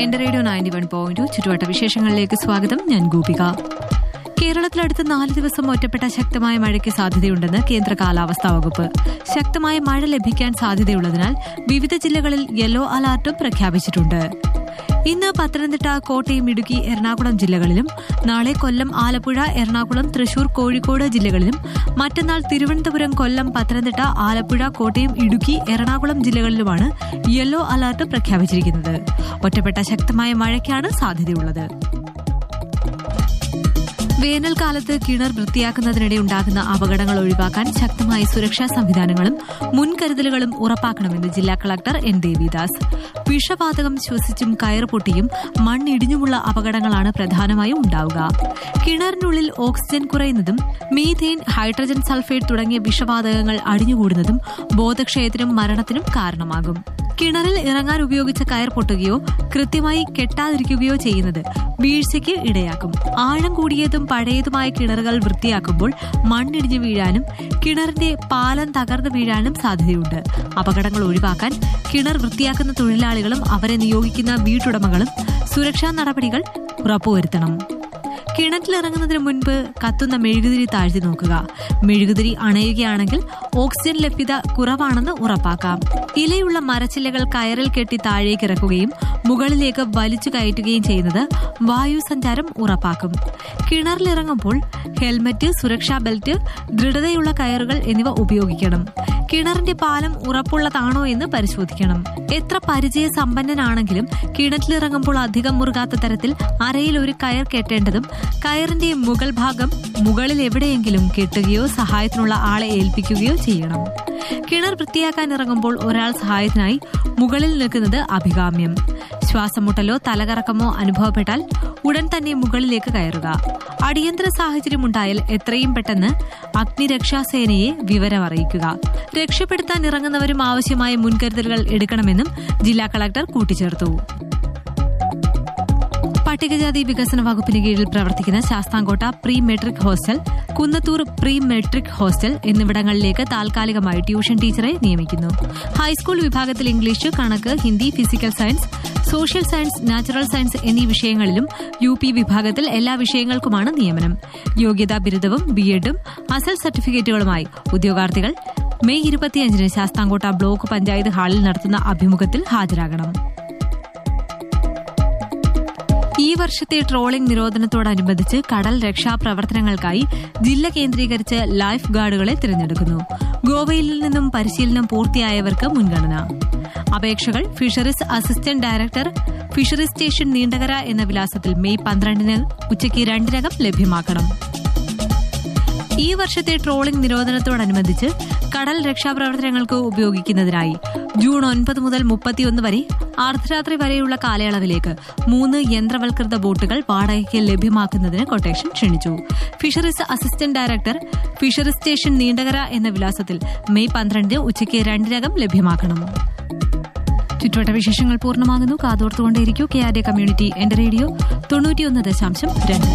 എന്റെ radio ninety one point ചുറ്റുവട്ട വിശേഷങ്ങളിലേക്ക് സ്വാഗതം ഞാൻ ഗോപിക കേരളത്തിൽ അടുത്ത നാല് ദിവസം ഒറ്റപ്പെട്ട ശക്തമായ മഴയ്ക്ക് സാധ്യതയുണ്ടെന്ന് കേന്ദ്ര കാലാവസ്ഥാ വകുപ്പ് ശക്തമായ മഴ ലഭിക്കാൻ സാധ്യതയുള്ളതിനാൽ വിവിധ ജില്ലകളിൽ യെല്ലോ അലർട്ടും പ്രഖ്യാപിച്ചിട്ടുണ്ട് ഇന്ന് പത്തനംതിട്ട കോട്ടയം ഇടുക്കി എറണാകുളം ജില്ലകളിലും നാളെ കൊല്ലം ആലപ്പുഴ എറണാകുളം തൃശൂർ കോഴിക്കോട് ജില്ലകളിലും മറ്റന്നാൾ തിരുവനന്തപുരം കൊല്ലം പത്തനംതിട്ട ആലപ്പുഴ കോട്ടയം ഇടുക്കി എറണാകുളം ജില്ലകളിലുമാണ് യെല്ലോ അലർട്ട് പ്രഖ്യാപിച്ചിരിക്കുന്നത് ഒറ്റപ്പെട്ട ശക്തമായ മഴയ്ക്കാണ് സാധ്യതയുള്ളത് വേനൽക്കാലത്ത് കിണർ വൃത്തിയാക്കുന്നതിനിടെ ഉണ്ടാകുന്ന അപകടങ്ങൾ ഒഴിവാക്കാൻ ശക്തമായ സുരക്ഷാ സംവിധാനങ്ങളും മുൻകരുതലുകളും ഉറപ്പാക്കണമെന്ന് ജില്ലാ കളക്ടർ എൻ ദേവിദാസ് വിഷവാതകം ശ്വസിച്ചും കയർ പൊട്ടിയും മണ്ണിടിഞ്ഞുമുള്ള അപകടങ്ങളാണ് പ്രധാനമായും ഉണ്ടാവുക കിണറിനുള്ളിൽ ഓക്സിജൻ കുറയുന്നതും മീഥെയിൻ ഹൈഡ്രജൻ സൾഫേറ്റ് തുടങ്ങിയ വിഷവാതകങ്ങൾ അടിഞ്ഞുകൂടുന്നതും ബോധക്ഷയത്തിനും മരണത്തിനും കാരണമാകും കിണറിൽ ഇറങ്ങാൻ ഉപയോഗിച്ച കയർ പൊട്ടുകയോ കൃത്യമായി കെട്ടാതിരിക്കുകയോ ചെയ്യുന്നത് വീഴ്ചയ്ക്ക് ഇടയാക്കും ആഴം കൂടിയതും പഴയതുമായ കിണറുകൾ വൃത്തിയാക്കുമ്പോൾ മണ്ണിടിഞ്ഞു വീഴാനും കിണറിന്റെ പാലം തകർന്നു വീഴാനും സാധ്യതയുണ്ട് അപകടങ്ങൾ ഒഴിവാക്കാൻ കിണർ വൃത്തിയാക്കുന്ന തൊഴിലാളികളും അവരെ നിയോഗിക്കുന്ന വീട്ടുടമകളും സുരക്ഷാ നടപടികൾ ഉറപ്പുവരുത്തണം കിണറ്റിലിറങ്ങുന്നതിന് മുൻപ് കത്തുന്ന മെഴുകുതിരി താഴ്ത്തി നോക്കുക മെഴുകുതിരി അണയുകയാണെങ്കിൽ ഓക്സിജൻ ലഭ്യത കുറവാണെന്ന് ഉറപ്പാക്കാം ഇലയുള്ള മരച്ചില്ലകൾ കയറിൽ കെട്ടി താഴേക്ക് ഇറക്കുകയും മുകളിലേക്ക് വലിച്ചു കയറ്റുകയും ചെയ്യുന്നത് വായു സഞ്ചാരം ഉറപ്പാക്കും കിണറിലിറങ്ങുമ്പോൾ ഹെൽമറ്റ് സുരക്ഷാ ബെൽറ്റ് ദൃഢതയുള്ള കയറുകൾ എന്നിവ ഉപയോഗിക്കണം കിണറിന്റെ പാലം ഉറപ്പുള്ളതാണോ എന്ന് പരിശോധിക്കണം എത്ര പരിചയ സമ്പന്നനാണെങ്കിലും കിണറ്റിലിറങ്ങുമ്പോൾ അധികം മുറുകാത്ത തരത്തിൽ അരയിൽ ഒരു കയർ കെട്ടേണ്ടതും കയറിന്റെ മുകൾ ഭാഗം മുകളിൽ എവിടെയെങ്കിലും കെട്ടുകയോ സഹായത്തിനുള്ള ആളെ ഏൽപ്പിക്കുകയോ ചെയ്യണം കിണർ വൃത്തിയാക്കാൻ ഇറങ്ങുമ്പോൾ ഒരാൾ സഹായത്തിനായി മുകളിൽ നിൽക്കുന്നത് അഭികാമ്യം ശ്വാസമുട്ടലോ തലകറക്കമോ അനുഭവപ്പെട്ടാൽ ഉടൻ തന്നെ മുകളിലേക്ക് കയറുക അടിയന്തര സാഹചര്യമുണ്ടായാൽ എത്രയും പെട്ടെന്ന് അഗ്നിരക്ഷാസേനയെ വിവരം അറിയിക്കുക രക്ഷപ്പെടുത്താൻ ഇറങ്ങുന്നവരും ആവശ്യമായ മുൻകരുതലുകൾ എടുക്കണമെന്നും ജില്ലാ കളക്ടർ കൂട്ടിച്ചേർത്തു പട്ടികജാതി വികസന വകുപ്പിന് കീഴിൽ പ്രവർത്തിക്കുന്ന Sasthamcotta pre metric hostel Kunnathur pre metric hostel എന്നിവിടങ്ങളിലേക്ക് താൽക്കാലികമായി ട്യൂഷൻ ടീച്ചറെ നിയമിക്കുന്നു ഹൈസ്കൂൾ വിഭാഗത്തിൽ ഇംഗ്ലീഷ് കണക്ക് Hindi physical science social science natural science എന്നീ വിഷയങ്ങളിലും യു പി വിഭാഗത്തിൽ എല്ലാ വിഷയങ്ങൾക്കുമാണ് നിയമനം യോഗ്യതാ ബിരുദവും ബിഎഡും അസൽ സർട്ടിഫിക്കറ്റുകളുമായി ഉദ്യോഗാർത്ഥികൾ മെയ് ഇരുപത്തിയഞ്ചിന് ശാസ്താംകോട്ട ബ്ലോക്ക് പഞ്ചായത്ത് ഹാളിൽ നടത്തുന്ന അഭിമുഖത്തിൽ ഹാജരാകണം ഈ വർഷത്തെ ട്രോളിംഗ് നിരോധനത്തോടനുബന്ധിച്ച് കടൽ രക്ഷാപ്രവർത്തനങ്ങൾക്കായി ജില്ല കേന്ദ്രീകരിച്ച് ലൈഫ് ഗാർഡുകളെ തിരഞ്ഞെടുക്കുന്നു ഗോവയിൽ നിന്നും പരിശീലനം പൂർത്തിയായവർക്ക് മുൻഗണന അപേക്ഷകൾ fisheries assistant director fisheries station Neendakara എന്ന വിലാസത്തിൽ മെയ് പന്ത്രണ്ടിന് ഉച്ചയ്ക്ക് രണ്ടിനകം ലഭ്യമാക്കണം ഈ വർഷത്തെ ട്രോളിംഗ് നിരോധനത്തോടനുബന്ധിച്ച് കടൽ രക്ഷാപ്രവർത്തനങ്ങൾക്ക് ഉപയോഗിക്കുന്നതിനായി ജൂൺ ഒൻപത് മുതൽ മുപ്പത്തിയൊന്ന് വരെ അർദ്ധരാത്രി വരെയുള്ള കാലയളവിലേക്ക് മൂന്ന് യന്ത്രവൽകൃത ബോട്ടുകൾ വാടകയ്ക്ക് ലഭ്യമാക്കുന്നതിന് കൊട്ടേഷൻ ക്ഷണിച്ചു fisheries assistant director fisheries station Neendakara എന്ന വിലാസത്തിൽ മെയ് പന്ത്രണ്ടിന് ഉച്ചയ്ക്ക് രണ്ടിനകം ലഭ്യമാക്കണം ചുറ്റുവട്ട വിശേഷങ്ങൾ പൂർണ്ണമാകുന്നു കാതോർത്തുകൊണ്ടേയിരിക്കൂ കെ ആർ ഡി കമ്മ്യൂണിറ്റി എന്റെ റേഡിയോ തൊണ്ണൂറ്റിയൊന്ന് ദശാംശം രണ്ട്